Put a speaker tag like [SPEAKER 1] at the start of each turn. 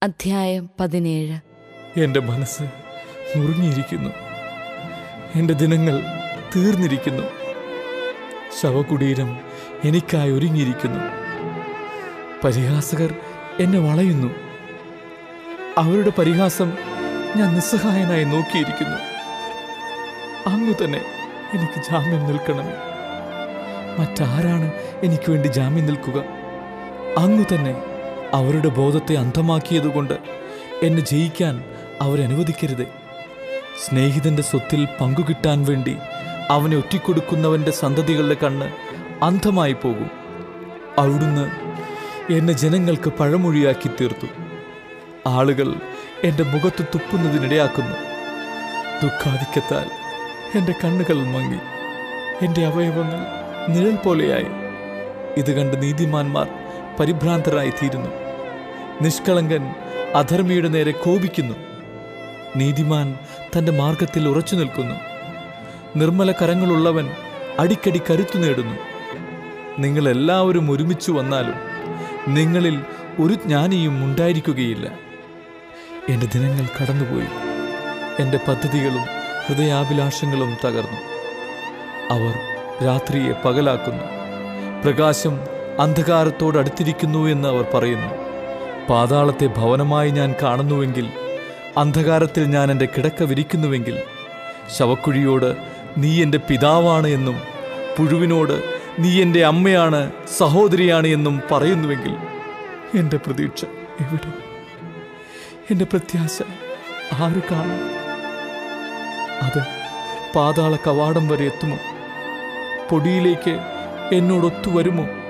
[SPEAKER 1] അധ്യായം പതിനേഴ്
[SPEAKER 2] എൻ്റെ മനസ്സ് നുറുങ്ങിയിരിക്കുന്നു എൻ്റെ ദിനങ്ങൾ തീർന്നിരിക്കുന്നു ശവകുടീരം എനിക്കായി ഒരുങ്ങിയിരിക്കുന്നു പരിഹാസകർ എന്നെ വളയുന്നു അവരുടെ പരിഹാസം ഞാൻ നിസ്സഹായനായി നോക്കിയിരിക്കുന്നു അങ്ങു തന്നെ എനിക്ക് ജാമ്യം നിൽക്കണമേ മറ്റാരാണ് എനിക്ക് വേണ്ടി ജാമ്യം നിൽക്കുക അങ്ങു തന്നെ അവരുടെ ബോധത്തെ അന്ധമാക്കിയതുകൊണ്ട് എന്നെ ജയിക്കാൻ അവരനുവദിക്കരുതേ സ്നേഹിതന്റെ സ്വത്തിൽ പങ്കുകിട്ടാൻ വേണ്ടി അവനെ ഒറ്റിക്കൊടുക്കുന്നവന്റെ സന്തതികളുടെ കണ്ണ് അന്ധമായി പോകും അവിടുന്ന് എന്നെ ജനങ്ങൾക്ക് പഴമൊഴിയാക്കി തീർത്തു ആളുകൾ എൻ്റെ മുഖത്ത് തുപ്പുന്നതിനിടയാക്കുന്നു ദുഃഖാധിക്യത്താൽ എൻ്റെ കണ്ണുകൾ മങ്ങി എൻ്റെ അവയവങ്ങൾ നിഴൽ പോലെയായി ഇത് കണ്ട് നീതിമാന്മാർ പരിഭ്രാന്തരായി തീരുന്നു നിഷ്കളങ്കൻ അധർമ്മിയുടെ നേരെ കോപിക്കുന്നു നീതിമാൻ തൻ്റെ മാർഗത്തിൽ ഉറച്ചു നിൽക്കുന്നു നിർമ്മല കരങ്ങളുള്ളവൻ അടിക്കടി കരുത്തു നേടുന്നു നിങ്ങൾ എല്ലാവരും ഒരുമിച്ച് വന്നാലും നിങ്ങളിൽ ഒരു ജ്ഞാനിയും ഉണ്ടായിരിക്കുകയില്ല എൻ്റെ ദിനങ്ങൾ കടന്നുപോയി എൻ്റെ പദ്ധതികളും ഹൃദയാഭിലാഷങ്ങളും തകർന്നു അവർ രാത്രിയെ പകലാക്കുന്നു പ്രകാശം അന്ധകാരത്തോട് അടുത്തിരിക്കുന്നു എന്ന് അവർ പറയുന്നു പാതാളത്തെ ഭവനമായി ഞാൻ കാണുന്നുവെങ്കിൽ അന്ധകാരത്തിൽ ഞാൻ എൻ്റെ കിടക്ക വിരിക്കുന്നുവെങ്കിൽ ശവക്കുഴിയോട് നീ എൻ്റെ പിതാവാണ് എന്നും പുഴുവിനോട് നീ എൻ്റെ അമ്മയാണ് സഹോദരിയാണ് എന്നും പറയുന്നുവെങ്കിൽ എൻ്റെ പ്രതീക്ഷ എവിടെ എൻ്റെ പ്രത്യാശ ആര് കാണും അത് പാതാള കവാടം വരെ എത്തുമോ പൊടിയിലേക്ക് എന്നോടൊത്തു വരുമോ